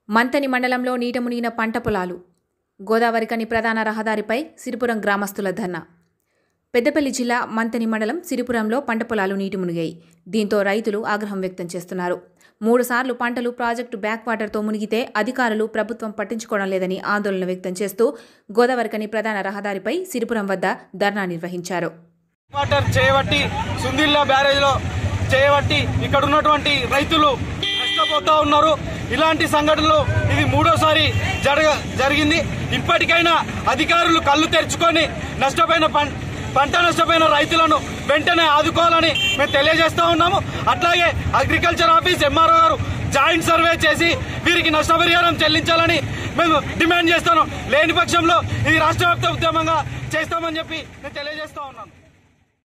మంతని మండలంలో నీట మునిగిన పంట పొలాలు గోదావరికని ప్రధాన రహదారిపై సిరిపురం గ్రామస్తుల ధర్నా పెద్దపల్లి జిల్లా మంతని మండలం సిరిపురంలో పంట పొలాలు నీటి మునిగాయి దీంతో రైతులు ఆగ్రహం వ్యక్తం చేస్తున్నారు మూడుసార్లు పంటలు ప్రాజెక్టు బ్యాక్ వాటర్తో మునిగితే అధికారులు ప్రభుత్వం పట్టించుకోవడం లేదని ఆందోళన వ్యక్తం చేస్తూ గోదావరికని ప్రధాన రహదారిపై సిరిపురం వద్ద ధర్నా నిర్వహించారు వాటర్ చేయబట్టి సుందిల్లా బ్యారేజ్ లో చేయబట్టి ఇక్కడ ఉన్నటువంటి రైతులు నష్టపోతా ఉన్నారు ఇలాంటి సంఘటనలు ఇది మూడోసారి జరగ జరిగింది ఇప్పటికైనా అధికారులు కళ్ళు తెరుచుకొని నష్టపోయిన పం- పంట నష్టపోయిన రైతులను వెంటనే ఆదుకోవాలని మేము తెలియజేస్తా ఉన్నాము అట్లాగే అగ్రికల్చర్ ఆఫీస్ ఎంఆర్ఓ గారు జాయింట్ సర్వే చేసి వీరికి నష్టపరిహారం చెల్లించాలని మేము డిమాండ్ చేస్తాను లేని పక్షంలో ఇది రాష్ట్ర వ్యాప్త ఉద్యమంగా చేస్తామని చెప్పి నేను తెలియజేస్తా ఉన్నాను